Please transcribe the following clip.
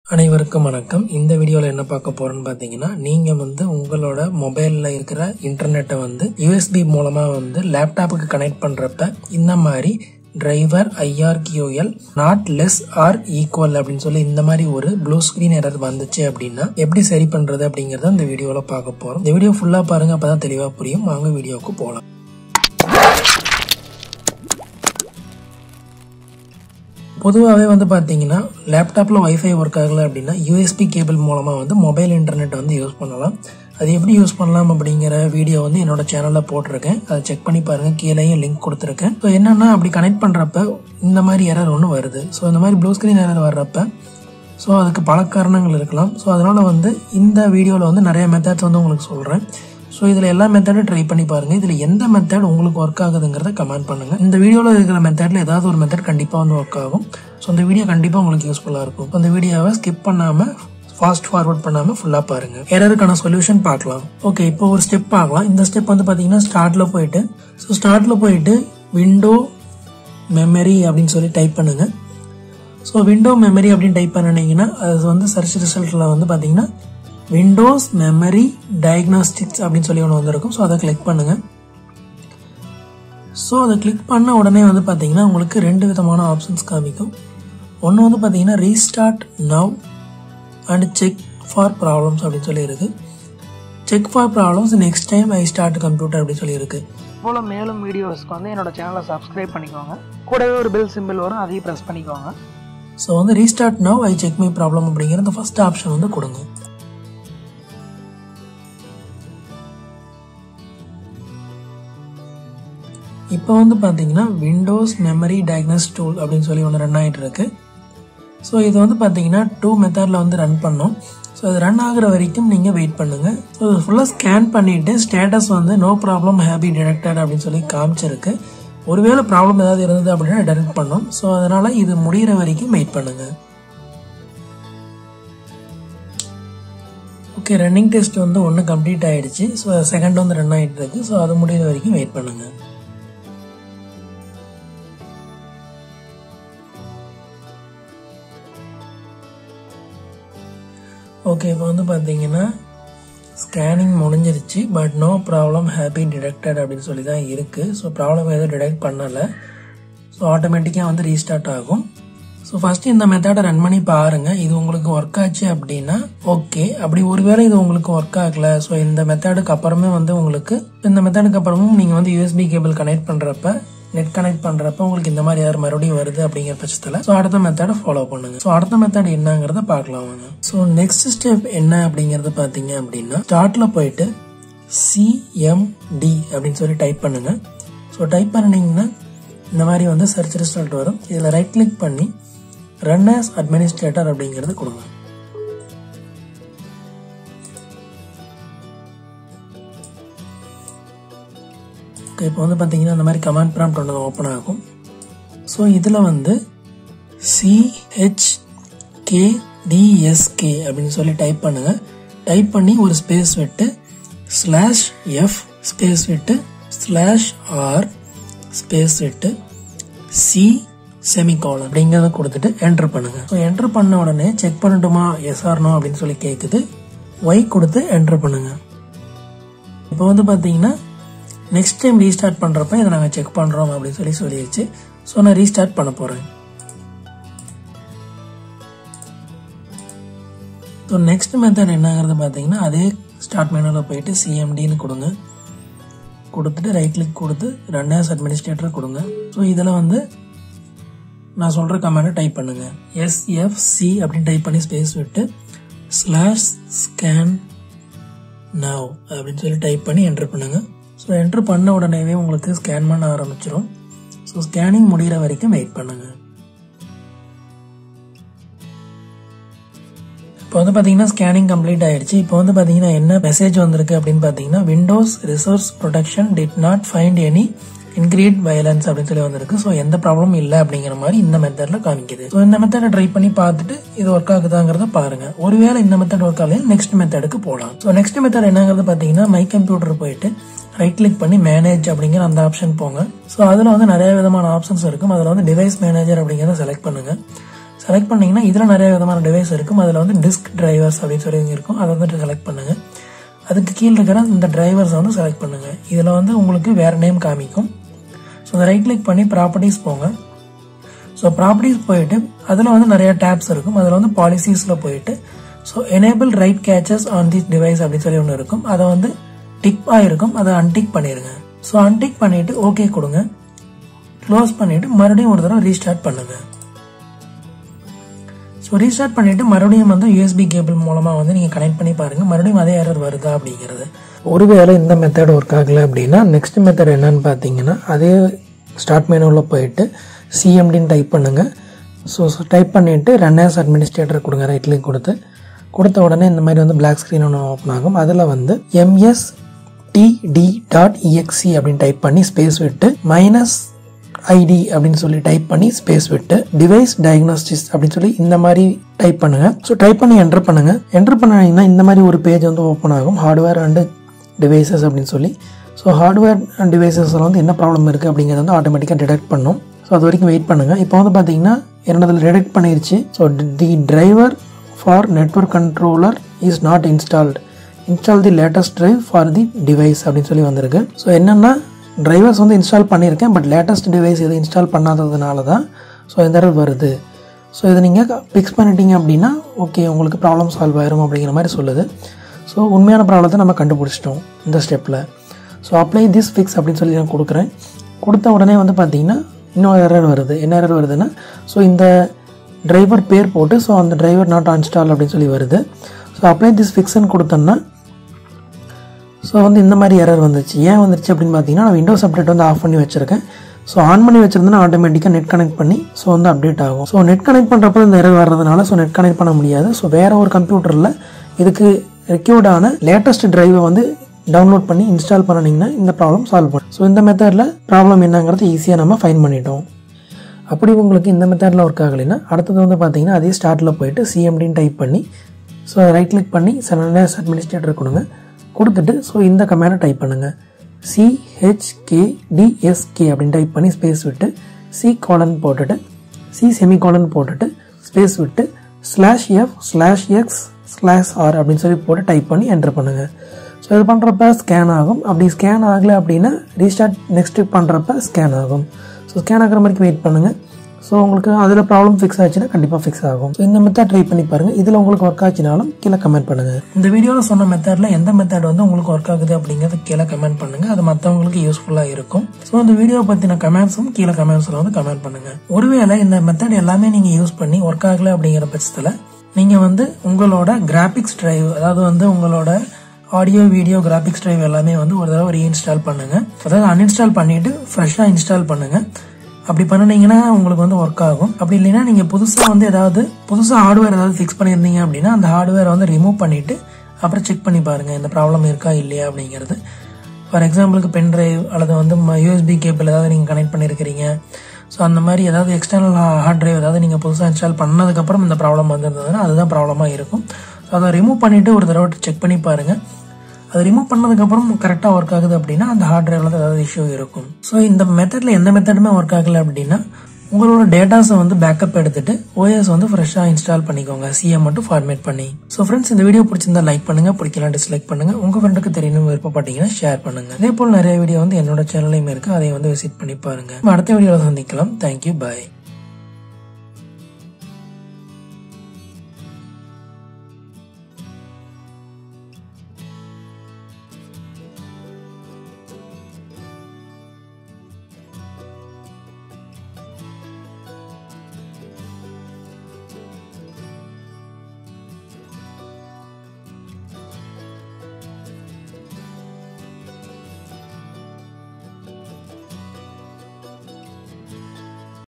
அனைவருக்கும் வணக்கம் இந்த வீடியோவில் என்ன பார்க்க போறோம்னு பார்த்தீங்கன்னா நீங்கள் வந்து உங்களோட மொபைலில் இருக்கிற இன்டர்நெட்டை வந்து யூஎஸ்பி மூலமாக வந்து லேப்டாப்புக்கு கனெக்ட் பண்ணுறப்ப இந்த மாதிரி driver IRQL not less or equal அப்படின்னு சொல்லி இந்த மாதிரி ஒரு ப்ளூ ஸ்க்ரீன் எரர் வந்துச்சு அப்படின்னா எப்படி சரி பண்ணுறது அப்படிங்கிறத இந்த வீடியோவில் பார்க்க போகிறோம் இந்த வீடியோ ஃபுல்லாக பாருங்கள் அப்போ தான் தெளிவாக புரியும் வாங்க வீடியோவுக்கு போகலாம் பொதுவாகவே வந்து பார்த்தீங்கன்னா லேப்டாப்பில் வைஃபை ஒர்க் ஆகலை அப்படின்னா யூஎஸ்பி கேபிள் மூலமாக வந்து மொபைல் இன்டர்நெட் வந்து யூஸ் பண்ணலாம் அது எப்படி யூஸ் பண்ணலாம் அப்படிங்கிற வீடியோ வந்து என்னோட சேனலில் போட்டிருக்கேன் அதை செக் பண்ணி பாருங்கள் கீழேயும் லிங்க் கொடுத்துருக்கேன் ஸோ என்னென்னா அப்படி கனெக்ட் பண்ணுறப்ப இந்த மாதிரி எரர் ஒன்று வருது ஸோ இந்த மாதிரி ப்ளூ ஸ்க்ரீன் எரர் வர்றப்ப ஸோ அதுக்கு பல காரணங்கள் இருக்கலாம் ஸோ அதனால் வந்து இந்த வீடியோவில் வந்து நிறைய மெத்தட்ஸ் வந்து உங்களுக்கு சொல்கிறேன் ஸோ இதில் எல்லா மெத்தடும் ட்ரை பண்ணி பாருங்கள் இதில் எந்த மெத்தட் உங்களுக்கு ஒர்க் ஆகுதுங்கிறத கமெண்ட் பண்ணுங்கள் இந்த வீடியோவில் இருக்கிற மெத்தடில் ஏதாவது ஒரு மெத்தட் கண்டிப்பாக வந்து ஒர்க் ஆகும் ஸோ இந்த வீடியோ கண்டிப்பாக உங்களுக்கு யூஸ்ஃபுல்லாக இருக்கும் அந்த வீடியோவை ஸ்கிப் பண்ணாமல் ஃபாஸ்ட் ஃபார்வர்ட் பண்ணாமல் ஃபுல்லாக பாருங்கள் எரருக்கான சொல்யூஷன் பார்க்கலாம் ஓகே இப்போ ஒரு ஸ்டெப் பார்க்கலாம் இந்த ஸ்டெப் வந்து பார்த்தீங்கன்னா ஸ்டார்ட்டில் போயிட்டு ஸோ ஸ்டார்ட்டில் போயிட்டு விண்டோ மெமரி அப்படின்னு சொல்லி டைப் பண்ணுங்கள் ஸோ விண்டோ மெமரி அப்படின்னு டைப் பண்ணினீங்கன்னா அது வந்து சர்ச் ரிசல்ட்டில் வந்து பார்த்தீங்கன்னா விண்டோஸ் மெமரி டயக்னாஸ்டிக்ஸ் அப்படின்னு சொல்லி ஒன்று வந்திருக்கும் ஸோ அதை கிளிக் பண்ணுங்கள் ஸோ அதை கிளிக் பண்ண உடனே வந்து பார்த்தீங்கன்னா உங்களுக்கு ரெண்டு விதமான ஆப்ஷன்ஸ் காமிக்கும் ஒன்று வந்து பார்த்தீங்கன்னா restart now and check for problems அப்படின்னு சொல்லி இருக்கு check for problems next time I start computer அப்படின்னு சொல்லி இருக்கு போல் மேலும் வீடியோஸ்க்கு வந்து என்னோட சேனலை சப்ஸ்கிரைப் பண்ணிக்கோங்க கூடவே ஒரு பெல் சிம்பிள் வரும் அதையும் ப்ரெஸ் பண்ணிக்கோங்க ஸோ வந்து restart now I check my problem அப்படிங்கிற இந்த ஃபர்ஸ்ட் ஆப்ஷன் வந்து கொடுங்க இப்போ வந்து பார்த்தீங்கன்னா விண்டோஸ் மெமரி டயக்னஸ் டூல் அப்படின்னு சொல்லி ஒன்று ரன் ஆகிட்டு இருக்கு ஸோ இது வந்து பார்த்தீங்கன்னா டூ மெத்தடில் வந்து ரன் பண்ணோம் ஸோ அது ரன் ஆகுற வரைக்கும் நீங்கள் வெயிட் பண்ணுங்கள் ஸோ இது ஃபுல்லாக ஸ்கேன் பண்ணிவிட்டு ஸ்டேட்டஸ் வந்து நோ ப்ராப்ளம் ஹேபி டிடெக்டட் அப்படின்னு சொல்லி காமிச்சிருக்கு ஒருவேளை ப்ராப்ளம் ஏதாவது இருந்தது அப்படின்னா டெரெக்ட் பண்ணோம் ஸோ அதனால் இது முடிகிற வரைக்கும் வெயிட் பண்ணுங்கள் ஓகே ரன்னிங் டெஸ்ட் வந்து ஒன்று கம்ப்ளீட் ஆகிடுச்சு ஸோ செகண்ட் வந்து ரன் ஆகிட்டு இருக்கு ஸோ அது முடிகிற வரைக்கும் வெயிட் பண்ணுங்கள் ஓகே இப்போ வந்து பார்த்தீங்கன்னா ஸ்கேனிங் முடிஞ்சிருச்சு but no problem happy detected அப்படின்னு சொல்லி தான் இருக்குது ஸோ ப்ராப்ளம் எதுவும் டிடெக்ட் பண்ணலை ஸோ ஆட்டோமேட்டிக்காக வந்து ரீஸ்டார்ட் ஆகும் ஸோ ஃபஸ்ட்டு இந்த மெத்தடை ரன் பண்ணி பாருங்கள் இது உங்களுக்கு ஒர்க் ஆச்சு அப்படின்னா ஓகே அப்படி ஒருவேளை இது உங்களுக்கு ஒர்க் ஆகல ஸோ இந்த மெத்தடுக்கு அப்புறமே வந்து உங்களுக்கு இந்த மெத்தடுக்கு அப்புறமும் நீங்கள் வந்து யூஎஸ்பி கேபிள் கனெக்ட் பண்ணுறப்ப நெட் கனெக்ட் பண்றப்ப உங்களுக்கு இந்த மாதிரி யார் மறுபடியும் வருது அப்படிங்கிற பட்சத்தில் ஸோ அடுத்த மெத்தடை ஃபாலோ பண்ணுங்க ஸோ அடுத்த மெத்தட் என்னங்கிறத பார்க்கலாம் வாங்க ஸோ நெக்ஸ்ட் ஸ்டெப் என்ன அப்படிங்கறது பார்த்தீங்க அப்படின்னா ஸ்டார்ட்ல போயிட்டு சிஎம்டி அப்படின்னு சொல்லி டைப் பண்ணுங்க ஸோ டைப் பண்ணினீங்கன்னா இந்த மாதிரி வந்து சர்ச் ரிசல்ட் வரும் இதில் ரைட் கிளிக் பண்ணி ரன் ஆஸ் அட்மினிஸ்ட்ரேட்டர் அப்படிங்கிறது கொடுங்க ஓகே இப்போ வந்து பார்த்தீங்கன்னா இந்த மாதிரி கமாண்ட் ப்ராம்ப்ட் ஒன்று ஓப்பன் ஆகும் ஸோ இதில் வந்து சிஹெச்கேடிஎஸ்கே அப்படின்னு சொல்லி டைப் பண்ணுங்கள் டைப் பண்ணி ஒரு ஸ்பேஸ் விட்டு ஸ்லாஷ் எஃப் ஸ்பேஸ் விட்டு ஸ்லாஷ் ஆர் ஸ்பேஸ் விட்டு சி செமிகால் அப்படிங்கிறத கொடுத்துட்டு என்டர் பண்ணுங்க ஸோ என்டர் பண்ண உடனே செக் பண்ணட்டுமா எஸ் ஆர்னோ அப்படின்னு சொல்லி கேட்குது ஒய் கொடுத்து என்டர் பண்ணுங்க இப்போ வந்து பார்த்தீங்கன்னா நெக்ஸ்ட் டைம் ரீஸ்டார்ட் பண்ணுறப்ப இதை நாங்கள் செக் பண்ணுறோம் அப்படின்னு சொல்லி சொல்லிடுச்சு ஸோ நான் ரீஸ்டார்ட் பண்ண போகிறேன் ஸோ நெக்ஸ்ட் மெத்தட் என்னங்கிறது பார்த்தீங்கன்னா அதே ஸ்டார்ட் மெனுவில் போயிட்டு சிஎம்டின்னு கொடுங்க கொடுத்துட்டு ரைட் கிளிக் கொடுத்து ரன் ஆஸ் அட்மினிஸ்ட்ரேட்டர் கொடுங்க ஸோ இதில் வந்து நான் சொல்கிற கமெண்டை டைப் பண்ணுங்க எஸ்எஃப்சி அப்படின்னு டைப் பண்ணி ஸ்பேஸ் விட்டு ஸ்லாஷ் ஸ்கேன் நவ் அப்படின்னு சொல்லி டைப் பண்ணி என்டர் பண்ணுங்கள் ஸோ என்ட்ரு பண்ண உடனேவே உங்களுக்கு ஸ்கேன் பண்ண ஆரம்பிச்சிடும் ஸோ ஸ்கேனிங் முடிகிற வரைக்கும் வெயிட் பண்ணுங்க இப்போ வந்து பார்த்தீங்கன்னா ஸ்கேனிங் கம்ப்ளீட் ஆயிடுச்சு இப்போ வந்து பார்த்தீங்கன்னா என்ன மெசேஜ் வந்திருக்கு அப்படின்னு பார்த்தீங்கன்னா Windows resource protection did not find any integrity violations அப்படின்னு சொல்லி வந்திருக்கு ஸோ எந்த ப்ராப்ளமும் இல்லை அப்படிங்கிற மாதிரி இந்த மெத்தடில் காமிக்குது ஸோ இந்த மெத்தடை ட்ரை பண்ணி பார்த்துட்டு இது ஒர்க் ஆகுதாங்கிறத பாருங்க ஒருவேளை இந்த மெத்தட் ஒர்க் ஆகலையா நெக்ஸ்ட் மெத்தடுக்கு போகலாம் ஸோ நெக்ஸ்ட் மெத்தட் என்னங்கிறது பார்த்தீங்கன்னா மை கம்ப்யூட்டர் போயிட்டு ரைட் கிளிக் பண்ணி மேனேஜ் அப்படிங்கிற அந்த ஆப்ஷன் போங்க ஸோ அதில் வந்து நிறைய விதமான ஆப்ஷன்ஸ் இருக்கும் அதில் வந்து டிவைஸ் மேனேஜர் அப்படிங்கிறத செலக்ட் பண்ணுங்க செலக்ட் பண்ணீங்கன்னா இதில் நிறைய விதமான டிவைஸ் இருக்கும் அதில் வந்து டிஸ்க் டிரைவர்ஸ் அப்படின்னு சொல்லி இங்க இருக்கும் அதை வந்துட்டு செலக்ட் பண்ணுங்க அதுக்கு கீழே இருக்கிற இந்த டிரைவர்ஸ் வந்து செலக்ட் பண்ணுங்க இதில் வந்து உங்களுக்கு வேற நேம் காமிக்கும் ஸோ அதை ரைட் கிளிக் பண்ணி ப்ராப்பர்ட்டிஸ் போங்க ஸோ ப்ராப்பர்ட்டிஸ் போயிட்டு அதில் வந்து நிறைய டேப்ஸ் இருக்கும் அதில் வந்து பாலிசிஸில் போயிட்டு so enable write caches on this device அப்படின்னு சொல்லி ஒன்று இருக்கும் அதை வந்து டிக் இருக்கும் அதை அன்டிக் பண்ணிடுங்க ஸோ அன்டிக் பண்ணிட்டு ஓகே கொடுங்க க்ளோஸ் பண்ணிட்டு மறுபடியும் ஒரு தடவை ரீஸ்டார்ட் பண்ணுங்க ஸோ ரீஸ்டார்ட் பண்ணிட்டு மறுபடியும் வந்து யூஎஸ்பி கேபிள் மூலமா வந்து நீங்க கனெக்ட் பண்ணி பாருங்க மறுபடியும் அதே எரர் வருதா அப்படிங்கிறது ஒருவேளை இந்த மெத்தட் ஒர்க் ஆகல அப்படின்னா நெக்ஸ்ட் மெத்தட் என்னன்னு பார்த்தீங்கன்னா அதே ஸ்டார்ட் மெனுவில் போயிட்டு சிஎம்டின்னு டைப் பண்ணுங்க ஸோ டைப் பண்ணிட்டு ரன் ஆஸ் அட்மினிஸ்ட்ரேட்டர் கொடுங்க ரைட் கிளிக் கொடுத்து கொடுத்த உடனே இந்த மாதிரி வந்து பிளாக் ஸ்க்ரீன் ஒன்று ஓப்பன் ஆகும் அதில் வந்து எம்எஸ் டிடி டாட் இஎக்ஸி அப்படின்னு டைப் பண்ணி ஸ்பேஸ் விட்டு மைனஸ் ஐடி அப்படின்னு சொல்லி டைப் பண்ணி ஸ்பேஸ் விட்டு டிவைஸ் டயக்னோஸ்டிஸ் அப்படின்னு சொல்லி இந்த மாதிரி டைப் பண்ணுங்க ஸோ டைப் பண்ணி என்டர் பண்ணுங்க என்டர் பண்ணீங்கன்னா இந்த மாதிரி ஒரு பேஜ் வந்து ஓப்பன் ஆகும் ஹார்ட்வேர் அண்ட் டிவைசஸ் அப்படின்னு சொல்லி ஸோ ஹார்ட்வேர் அண்ட் டிவைசஸில் வந்து என்ன ப்ராப்ளம் இருக்குது அப்படிங்கிறத வந்து ஆட்டோமேட்டிக்காக டிடெக்ட் பண்ணும் ஸோ அது வரைக்கும் வெயிட் பண்ணுங்க இப்போ வந்து பார்த்தீங்கன்னா என்னோடதுல டிடெக்ட் பண்ணிருச்சு so the driver for network controller is not installed install the latest drive for the device அப்படின்னு சொல்லி வந்திருக்கு ஸோ என்னென்னா டிரைவர்ஸ் வந்து இன்ஸ்டால் பண்ணியிருக்கேன் பட் லேட்டஸ்ட் டிவைஸ் எதுவும் இன்ஸ்டால் பண்ணாததுனால தான் ஸோ இந்த error வருது ஸோ இதை நீங்கள் ஃபிக்ஸ் பண்ணிட்டீங்க அப்படின்னா ஓகே உங்களுக்கு ப்ராப்ளம் சால்வ் ஆயிரும் அப்படிங்கிற மாதிரி சொல்லுது ஸோ உண்மையான ப்ராப்ளத்தை நம்ம கண்டுபிடிச்சிட்டோம் இந்த ஸ்டெப்பில் ஸோ அப்ளை திஸ் ஃபிக்ஸ் அப்படின்னு சொல்லி நான் கொடுக்குறேன் கொடுத்த உடனே வந்து பார்த்தீங்கன்னா இன்னொரு எரர் வருது என்ன எரர் வருதுன்னா ஸோ இந்த டிரைவர் பேர் போட்டு ஸோ அந்த டிரைவர் நாட் அன்ஸ்டால் அப்படின்னு சொல்லி வருது ஸோ அப்ளை திஸ் ஃபிக்ஸ்ன்னு கொடுத்தோம்னா ஸோ வந்து இந்த மாதிரி எரர் வந்துச்சு ஏன் வந்துருச்சு அப்படின்னு பார்த்தீங்கன்னா நான் விண்டோஸ் அப்டேட் வந்து ஆஃப் பண்ணி வச்சிருக்கேன் ஸோ ஆன் பண்ணி வச்சிருந்தேன்னா ஆட்டோமேட்டிக்காக நெட் கனெக்ட் பண்ணி ஸோ வந்து அப்டேட் ஆகும் ஸோ நெட் கனெக்ட் பண்ணுறப்ப இந்த எரர் வர்றதுனால ஸோ நெட் கனெக்ட் பண்ண முடியாது ஸோ வேற ஒரு கம்ப்யூட்டரில் இதுக்கு ரெக்யூர்டான லேட்டஸ்ட் டிரைவை வந்து டவுன்லோட் பண்ணி இன்ஸ்டால் பண்ணினீங்கன்னா இந்த ப்ராப்ளம் சால்வ் பண்ணும் ஸோ இந்த மெத்தடில் ப்ராப்ளம் என்னங்கிறது ஈஸியாக நம்ம ஃபைன் பண்ணிட்டோம் அப்படி உங்களுக்கு இந்த மெத்தடில் ஒர்க் ஆகலைன்னா அடுத்தது வந்து பார்த்தீங்கன்னா அதே ஸ்டார்ட்டில் போயிட்டு சிஎம்டின்னு டைப் பண்ணி ஸோ ரைட் கிளிக் பண்ணி செலனஸ் அட்மினிஸ்ட்ரேட்டர் கொடுங்க கொடுத்துட்டு ஸோ இந்த கமேண்டை டைப் பண்ணுங்கள் சிஹெச்கேடிஎஸ்கே அப்படின்னு டைப் பண்ணி ஸ்பேஸ் விட்டு சி காலன் போட்டுட்டு சி செமி காலன் போட்டுட்டு ஸ்பேஸ் விட்டு slash F slash X slash R அப்படின்னு சொல்லி போட்டு டைப் பண்ணி என்டர் பண்ணுங்கள் ஸோ இது பண்ணுறப்ப ஸ்கேன் ஆகும் அப்படி ஸ்கேன் ஆகலை அப்படின்னா ரீஸ்டார்ட் நெக்ஸ்ட் பண்ணுறப்ப ஸ்கேன் ஆகும் ஸோ ஸ்கேன் ஆகிற மாதிரி வெயிட் பண்ணுங்கள் ஸோ உங்களுக்கு அதில் ப்ராப்ளம் ஃபிக்ஸ் ஆச்சுன்னா கண்டிப்பாக ஃபிக்ஸ் ஆகும் ஸோ இந்த மெத்தட் ட்ரை பண்ணி பாருங்கள் இதில் உங்களுக்கு ஒர்க் ஆச்சுனாலும் கீழே கமெண்ட் பண்ணுங்கள் இந்த வீடியோவில் சொன்ன மெத்தடில் எந்த மெத்தட் வந்து உங்களுக்கு ஒர்க் ஆகுது அப்படிங்கிறது கீழே கமெண்ட் பண்ணுங்கள் அது மற்றவங்களுக்கு யூஸ்ஃபுல்லாக இருக்கும் ஸோ இந்த வீடியோ பற்றின கமெண்ட்ஸும் கீழே கமெண்ட்ஸில் வந்து கமெண்ட் பண்ணுங்கள் ஒருவேளை இந்த மெத்தட் எல்லாமே நீங்கள் யூஸ் பண்ணி ஒர்க் ஆகலை அப்படிங்கிற பட்சத்தில் நீங்கள் வந்து உங்களோட கிராபிக்ஸ் டிரைவ் அதாவது வந்து உங்களோட ஆடியோ வீடியோ கிராபிக்ஸ் டிரைவ் எல்லாமே வந்து ஒரு தடவை ரீஇன்ஸ்டால் பண்ணுங்க அதாவது அன்இன்ஸ்டால் பண்ணிட்டு ஃப்ரெஷ்ஷாக இன்ஸ்டால் பண்ணுங்க அப்படி பண்ணினீங்கன்னா உங்களுக்கு வந்து ஒர்க் ஆகும் அப்படி இல்லைன்னா நீங்கள் புதுசாக வந்து ஏதாவது புதுசாக ஹார்ட்வேர் ஏதாவது ஃபிக்ஸ் பண்ணியிருந்தீங்க அப்படின்னா அந்த ஹார்ட்வேரை வந்து ரிமூவ் பண்ணிட்டு அப்புறம் செக் பண்ணி பாருங்க இந்த ப்ராப்ளம் இருக்கா இல்லையா அப்படிங்கிறது ஃபார் எக்ஸாம்பிளுக்கு பென் டிரைவ் அல்லது வந்து யூஎஸ்பி கேபிள் ஏதாவது நீங்கள் கனெக்ட் பண்ணியிருக்கிறீங்க ஸோ அந்த மாதிரி ஏதாவது எக்ஸ்டர்னல் ஹார்ட் டிரைவ் ஏதாவது நீங்கள் புதுசாக இன்ஸ்டால் பண்ணதுக்கப்புறம் இந்த ப்ராப்ளம் வந்திருந்ததுன்னா அதுதான் ப்ராப்ளமாக இருக்கும் ஸோ அதை ரிமூவ் பண்ணிவிட்டு ஒரு தடவை செக் பண்ணி பாருங்கள் அது ரிமூவ் பண்ணதுக்கப்புறம் கரெக்டாக ஒர்க் ஆகுது அப்படின்னா அந்த ஹார்ட் டிரைவ்ல தான் ஏதாவது இஷ்யூ இருக்கும் ஸோ இந்த மெத்தடில் எந்த மெத்தடுமே ஒர்க் ஆகல அப்படின்னா உங்களோட டேட்டாஸை வந்து பேக்கப் எடுத்துட்டு ஓஎஸ் வந்து ஃப்ரெஷ்ஷாக இன்ஸ்டால் பண்ணிக்கோங்க சிஎம் மட்டும் ஃபார்மேட் பண்ணி ஸோ ஃப்ரெண்ட்ஸ் இந்த வீடியோ பிடிச்சிருந்தா லைக் பண்ணுங்க பிடிக்கலாம் டிஸ்லைக் பண்ணுங்க உங்க ஃப்ரெண்டுக்கு தெரியணும் விருப்பப்பட்டீங்கன்னா ஷேர் பண்ணுங்க அதே போல் நிறைய வீடியோ வந்து என்னோட சேனல்லையும் இருக்கு அதை வந்து விசிட் பண்ணி பாருங்க அடுத்த வீடியோவில் சந்திக்கலாம் தேங்க்யூ பாய்